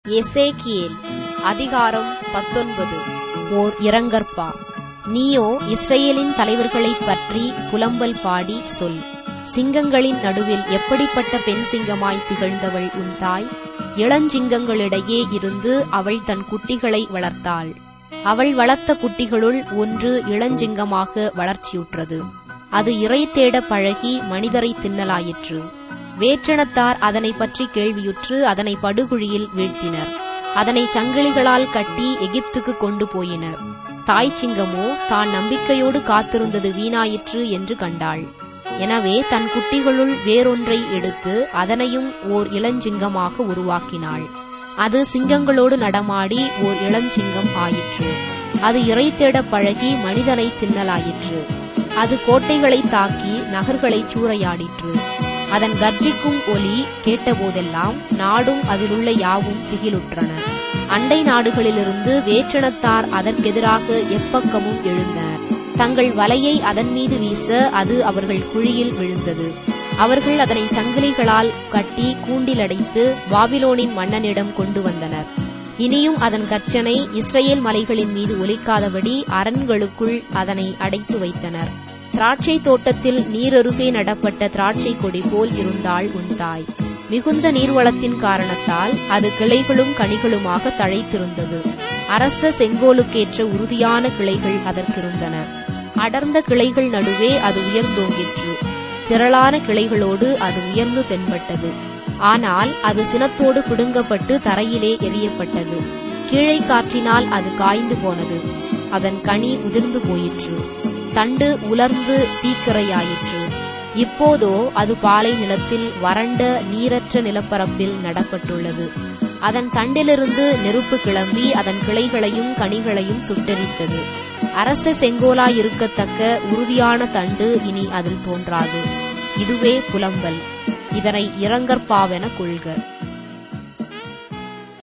எசேக்கியேல் அதிகாரம் பத்தொன்பது ஓர் இரங்கற்பா நீயோ இஸ்ரவேலின் தலைவர்களைப் பற்றி புலம்பல் பாடி சொல் சிங்கங்களின் நடுவில் எப்படிப்பட்ட பெண் சிங்கமாய் திகழ்ந்தவள் உன் தாய் இளஞ்சிங்கங்களிடையே இருந்து அவள் தன் குட்டிகளை வளர்த்தாள் அவள் வளர்த்த குட்டிகளுள் ஒன்று இளஞ்சிங்கமாக வளர்ச்சியுற்றது அது இறை தேட பழகி மனிதரை தின்னலாயிற்று வேற்றினத்தார் அதனைப் பற்றி கேள்வியுற்று அதனை படுகுழியில் வீழ்த்தினர் அதனை சங்கிலிகளால் கட்டி எகிப்துக்கு கொண்டு போயினர் தாய் சிங்கமோ தான் நம்பிக்கையோடு காத்திருந்தது வீணாயிற்று என்று கண்டாள் எனவே தன் குட்டிகளுள் வேறொன்றை எடுத்து அதனையும் ஓர் இளஞ்சிங்கமாக உருவாக்கினாள் அது சிங்கங்களோடு நடமாடி ஓர் இளஞ்சிங்கம் ஆயிற்று அது இறை தேடப் பழகி மனிதனை தின்னலாயிற்று அது கோட்டைகளை தாக்கி நகர்களை சூறையாடிற்று அதன் கர்ஜிக்கும் ஒலி கேட்டபோதெல்லாம் நாடும் அதிலுள்ள யாவும் திகிலுற்றன அண்டை நாடுகளிலிருந்து வேற்றினத்தார் அதற்கெதிராக எப்பக்கமும் எழுந்தனர் தங்கள் வலையை அதன் மீது வீச அது அவர்கள் குழியில் விழுந்தது அவர்கள் அதனை சங்கிலிகளால் கட்டி கூண்டிலடைத்து பாபிலோனின் மன்னனிடம் கொண்டு வந்தனர் இனியும் அதன் கர்ச்சனை இஸ்ரேல் மலைகளின் மீது ஒலிக்காதபடி அரண்களுக்குள் அதனை அடைத்து வைத்தனர் திராட்சை தோட்டத்தில் நீரருகே நடப்பட்ட திராட்சை கொடி போல் இருந்தாள் உன் தாய் மிகுந்த நீர்வளத்தின் காரணத்தால் அது கிளைகளும் கனிகளுமாக தழைத்திருந்தது அரச செங்கோலுக்கேற்ற உறுதியான கிளைகள் அதற்கிருந்தன அடர்ந்த கிளைகள் நடுவே அது உயர்ந்தோங்கிற்று திரளான கிளைகளோடு அது உயர்ந்து தென்பட்டது ஆனால் அது சினத்தோடு பிடுங்கப்பட்டு தரையிலே எரியப்பட்டது கீழே காற்றினால் அது காய்ந்து போனது அதன் கனி உதிர்ந்து போயிற்று தண்டு உலர்ந்து தீக்கிரையாயிற்று இப்போதோ அது பாலை நிலத்தில் வறண்ட நீரற்ற நிலப்பரப்பில் நடப்பட்டுள்ளது அதன் தண்டிலிருந்து நெருப்பு கிளம்பி அதன் கிளைகளையும் கனிகளையும் சுட்டெரித்தது அரச செங்கோலாயிருக்கத்தக்க உறுதியான தண்டு இனி அதில் தோன்றாது இதுவே புலம்பல் இதனை இரங்கற்பாவென கொள்க